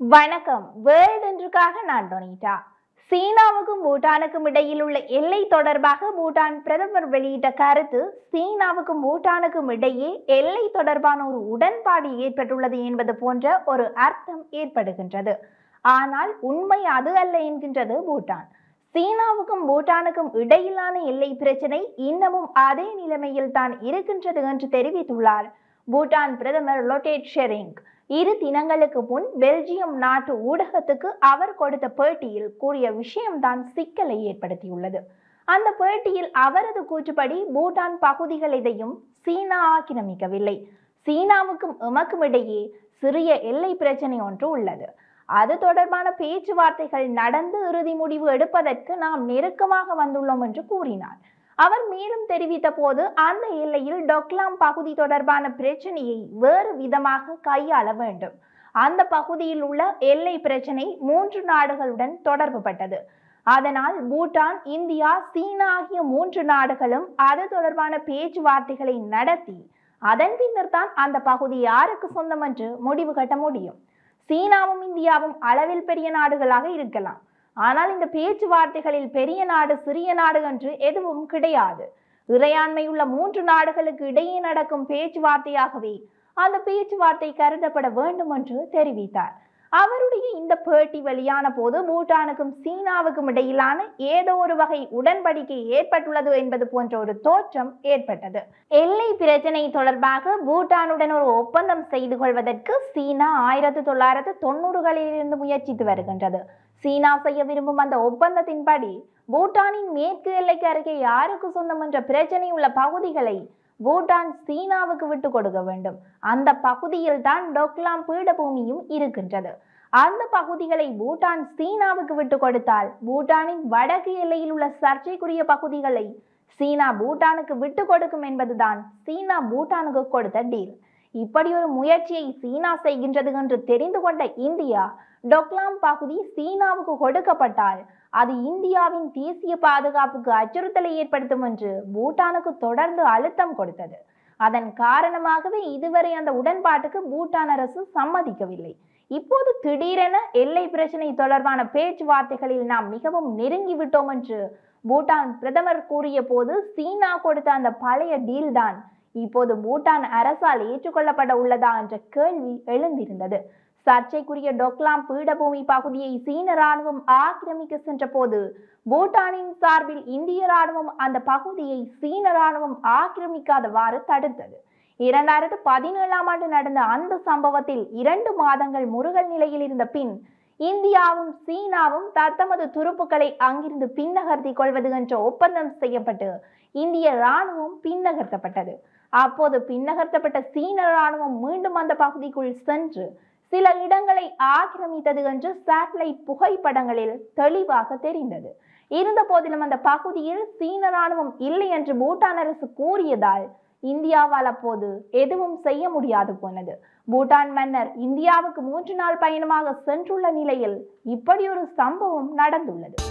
வணக்கம் வேர்ல்ட் என்றுக்காக நான் டொனிட்டா சீனாவுக்கும் பூட்டானுக்கும் இடையில் உள்ள எல்லை தொடர்பாக பூட்டான் பிரதமர் வெளியிட்ட கருத்து சீனாவுக்கும் பூட்டானுக்கும் இடையே எல்லை தொடர்பான ஒரு உடன்பாடு ஏற்பட்டுள்ளது என்பது போன்ற ஒரு அர்த்தம் ஏற்படுகின்றது ஆனால் உண்மை அது அல்ல என்கின்றது பூட்டான் சீனாவுக்கும் பூட்டானுக்கும் இடையிலான எல்லை பிரச்சனை இன்னமும் அதே நிலைமையில் தான் இருக்கின்றது என்று தெரிவித்துள்ளார் பூட்டான் பிரதமர் லொட்டேட் ஷெரிங் இரு தினங்களுக்கு முன் பெல்ஜியம் நாட்டு ஊடகத்துக்கு அவர் கொடுத்த பேட்டியில் கூறிய விஷயம்தான் சிக்கலை ஏற்படுத்தியுள்ளது அந்த பேட்டியில் அவரது கூற்றுப்படி பூட்டான் பகுதிகள் எதையும் சீனா ஆக்கிரமிக்கவில்லை சீனாவுக்கும் எமக்கும் இடையே சிறிய எல்லை பிரச்சனை ஒன்று உள்ளது அது தொடர்பான பேச்சுவார்த்தைகள் நடந்து இறுதி முடிவு எடுப்பதற்கு நாம் நெருக்கமாக வந்துள்ளோம் என்று கூறினார் அவர் மேலும் தெரிவித்த போது அந்த எல்லையில் டொக்லாம் பகுதி தொடர்பான பிரச்சனையை வேறு விதமாக கையாள வேண்டும் அந்த பகுதியில் உள்ள எல்லை பிரச்சனை மூன்று நாடுகளுடன் தொடர்புபட்டது அதனால் பூட்டான் இந்தியா சீனா ஆகிய மூன்று நாடுகளும் அது தொடர்பான பேச்சுவார்த்தைகளை நடத்தி அதன் பின்னர் தான் அந்த பகுதி யாருக்கு சொந்தம் என்று முடிவு கட்ட முடியும் சீனாவும் இந்தியாவும் அளவில் பெரிய நாடுகளாக இருக்கலாம் ஆனால் இந்த பேச்சுவார்த்தைகளில் பெரிய நாடு சிறிய நாடு என்று எதுவும் கிடையாது இறையாண்மையுள்ள மூன்று நாடுகளுக்கு இடையே நடக்கும் பேச்சுவார்த்தையாகவே அந்த பேச்சுவார்த்தை கருதப்பட வேண்டும் என்று தெரிவித்தார் அவருடைய இந்த பேட்டி வெளியான போது பூட்டானுக்கும் சீனாவுக்கும் இடையிலான ஏதோ ஒரு வகை உடன்படிக்கை ஏற்பட்டுள்ளது என்பது போன்ற ஒரு தோற்றம் ஏற்பட்டது எல்லை பிரச்சனை தொடர்பாக பூட்டானுடன் ஒரு ஒப்பந்தம் செய்து கொள்வதற்கு சீனா ஆயிரத்தி தொள்ளாயிரத்து தொண்ணூறுகளில் இருந்து முயற்சித்து வருகின்றது சீனா செய்ய விரும்பும் அந்த ஒப்பந்தத்தின்படி பூட்டானின் மேற்கு எல்லைக்கு அருகே யாருக்கு சொந்தம் என்ற பிரச்சனை உள்ள பகுதிகளை பூட்டான் சீனாவுக்கு விட்டு கொடுக்க வேண்டும் அந்த பகுதியில் தான் டொக்லாம் பீடபூமியும் இருக்கின்றது அந்த பகுதிகளை பூட்டான் சீனாவுக்கு விட்டு கொடுத்தால் பூட்டானின் வடக்கு எல்லையில் உள்ள சர்ச்சைக்குரிய பகுதிகளை சீனா பூட்டானுக்கு விட்டு கொடுக்கும் என்பதுதான் சீனா பூட்டானுக்கு கொடுத்த டீல் இப்படி ஒரு முயற்சியை சீனா செய்கின்றது என்று தெரிந்து கொண்ட இந்தியா டொக்லாம் பகுதி சீனாவுக்கு கொடுக்கப்பட்டால் அது இந்தியாவின் தேசிய பாதுகாப்புக்கு அச்சுறுத்தலை ஏற்படுத்தும் என்று பூட்டானுக்கு தொடர்ந்து அழுத்தம் கொடுத்தது அதன் காரணமாகவே இதுவரை அந்த உடன்பாட்டுக்கு பூட்டான் அரசு சம்மதிக்கவில்லை இப்போது திடீரென எல்லை பிரச்சனை தொடர்பான பேச்சுவார்த்தைகளில் நாம் மிகவும் நெருங்கி விட்டோம் என்று பூட்டான் பிரதமர் கூறிய போது சீனா கொடுத்த அந்த பழைய டீல் தான் இப்போது பூட்டான் அரசால் ஏற்றுக்கொள்ளப்பட உள்ளதா என்ற கேள்வி எழுந்திருந்தது சர்ச்சைக்குரிய டொக்லாம் பீடபூமி பகுதியை சீன ராணுவம் ஆக்கிரமிக்க சென்ற போது பூட்டானின் சார்பில் இந்திய ராணுவம் அந்த பகுதியை சீன ராணுவம் ஆக்கிரமிக்காதவாறு தடுத்தது இரண்டாயிரத்து பதினேழாம் ஆண்டு நடந்த அந்த சம்பவத்தில் இரண்டு மாதங்கள் முருகல் நிலையில் இருந்த பின் இந்தியாவும் சீனாவும் தத்தமது துருப்புக்களை அங்கிருந்து பின்னகர்த்தி கொள்வது என்ற ஒப்பந்தம் செய்யப்பட்டு இந்திய ராணுவம் பின்னகர்த்தப்பட்டது அப்போது பின்னகர்த்தப்பட்ட சீன ராணுவம் மீண்டும் அந்த பகுதிக்குள் சென்று சில இடங்களை ஆக்கிரமித்தது என்று சேட்டலைட் புகைப்படங்களில் தெளிவாக தெரிந்தது இருந்த போதிலும் அந்த பகுதியில் சீன ராணுவம் இல்லை என்று பூட்டான் அரசு கூறியதால் இந்தியாவால் அப்போது எதுவும் செய்ய முடியாது போனது பூட்டான் மன்னர் இந்தியாவுக்கு மூன்று நாள் பயணமாக சென்றுள்ள நிலையில் இப்படி ஒரு சம்பவம் நடந்துள்ளது